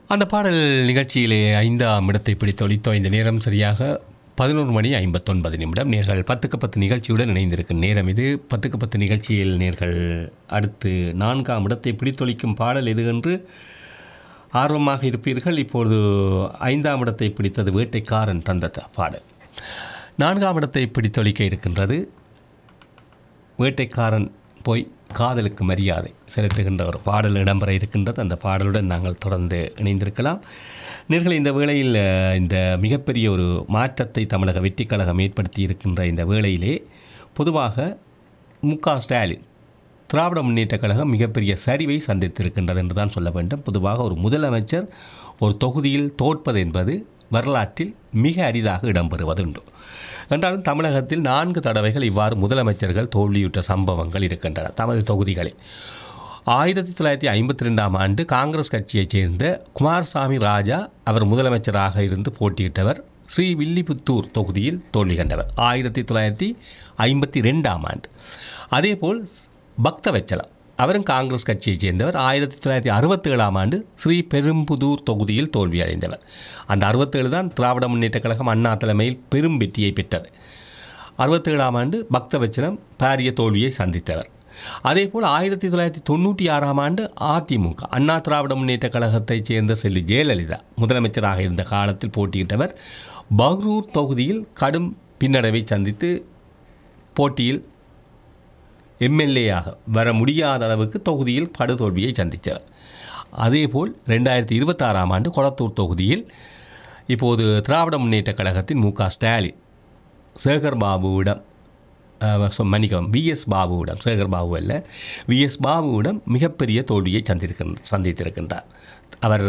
அந்த பாடல் நிகழ்ச்சியிலே ஐந்தாம் இடத்தை பிடித்து ஒலித்தோம் இந்த நேரம் சரியாக பதினோரு மணி ஐம்பத்தொன்பது நிமிடம் நேர்கள் பத்துக்கு பத்து நிகழ்ச்சியுடன் இணைந்திருக்கும் நேரம் இது பத்துக்கு பத்து நிகழ்ச்சியில் நேர்கள் அடுத்து நான்காம் இடத்தை பிடித்தொழிக்கும் பாடல் எது என்று ஆர்வமாக இருப்பீர்கள் இப்பொழுது ஐந்தாம் இடத்தை பிடித்தது வேட்டைக்காரன் தந்த த- பாடல் நான்காம் இடத்தை பிடித்தொழிக்க இருக்கின்றது வேட்டைக்காரன் போய் காதலுக்கு மரியாதை செலுத்துகின்ற ஒரு பாடல் இடம்பெற இருக்கின்றது அந்த பாடலுடன் நாங்கள் தொடர்ந்து இணைந்திருக்கலாம் நேர்கள் இந்த வேளையில் அஹ், இந்த மிகப்பெரிய ஒரு மாற்றத்தை தமிழக வெற்றிக் கழகம் ஏற்படுத்தி இருக்கின்ற இந்த வேளையிலே பொதுவாக மு க ஸ்டாலின் திராவிட முன்னேற்றக் கழகம் மிகப்பெரிய சரிவை சந்தித்திருக்கின்றது என்று தான் சொல்ல வேண்டும் பொதுவாக ஒரு முதலமைச்சர் ஒரு தொகுதியில் தோற்பது என்பது வரலாற்றில் மிக அரிதாக இடம்பெறுவதுண்டு என்றாலும் தமிழகத்தில் நான்கு தடவைகள் இவ்வாறு முதலமைச்சர்கள் தோல்வியுற்ற சம்பவங்கள் இருக்கின்றன தமது தொகுதிகளில் ஆயிரத்தி தொள்ளாயிரத்தி ஐம்பத்தி ரெண்டாம் ஆண்டு காங்கிரஸ் கட்சியைச் சேர்ந்த குமாரசாமி ராஜா அவர் முதலமைச்சராக இருந்து போட்டியிட்டவர் ஸ்ரீ வில்லிபுத்தூர் தொகுதியில் தோல்வி கண்டவர் ஆயிரத்தி தொள்ளாயிரத்தி ஐம்பத்தி ரெண்டாம் ஆண்டு அதேபோல் பக்தவச்சலம் அவரும் காங்கிரஸ் கட்சியைச் சேர்ந்தவர் ஆயிரத்தி தொள்ளாயிரத்தி அறுபத்தேழாம் ஆண்டு ஸ்ரீ பெரும்புதூர் தொகுதியில் தோல்வி அடைந்தவர் அந்த அறுபத்தேழு தான் திராவிட முன்னேற்றக் கழகம் அண்ணா தலைமையில் பெரும் வெற்றியை பெற்றது அறுபத்தேழாம் ஆண்டு பக்தவச்சலம் பாரிய தோல்வியை சந்தித்தவர் அதேபோல் ஆயிரத்தி தொள்ளாயிரத்தி தொண்ணூற்றி ஆறாம் ஆண்டு அதிமுக அண்ணா திராவிட முன்னேற்றக் கழகத்தைச் சேர்ந்த செல்வி ஜெயலலிதா முதலமைச்சராக இருந்த காலத்தில் போட்டியிட்டவர் பக்ரூர் தொகுதியில் கடும் பின்னடைவை சந்தித்து போட்டியில் எம்எல்ஏயாக வர முடியாத அளவுக்கு தொகுதியில் படுதோல்வியை சந்தித்தவர் அதேபோல் ரெண்டாயிரத்தி இருபத்தாறாம் ஆண்டு கொளத்தூர் தொகுதியில் இப்போது திராவிட முன்னேற்றக் கழகத்தின் மு க ஸ்டாலின் சேகர் பாபுவிடம் அஹ், சொ- மன்னிக்கவும் விஎஸ் பாபுவிடம் சேகர் பாபு அல்ல விஎஸ் பாபுவிடம் மிகப்பெரிய தோல்வியை சந்திருக்கின்ற சந்தித்திருக்கின்றார் அவர்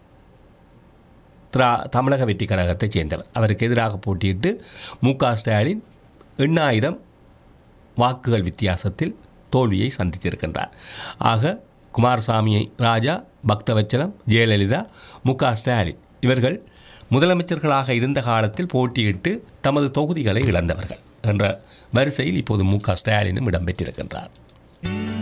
திரா தமிழக வெற்றி கழகத்தைச் சேர்ந்தவர் அவருக்கு எதிராக போட்டியிட்டு மு க ஸ்டாலின் எண்ணாயிரம் வாக்குகள் வித்தியாசத்தில் தோல்வியை சந்தித்திருக்கின்றார் ஆக குமாரசாமி ராஜா பக்தவச்சலம் ஜெயலலிதா மு க ஸ்டாலின் இவர்கள் முதலமைச்சர்களாக இருந்த காலத்தில் போட்டியிட்டு தமது தொகுதிகளை இழந்தவர்கள் என்ற வரிசையில் இப்போது மு க ஸ்டாலினும் இடம்பெற்றிருக்கின்றார்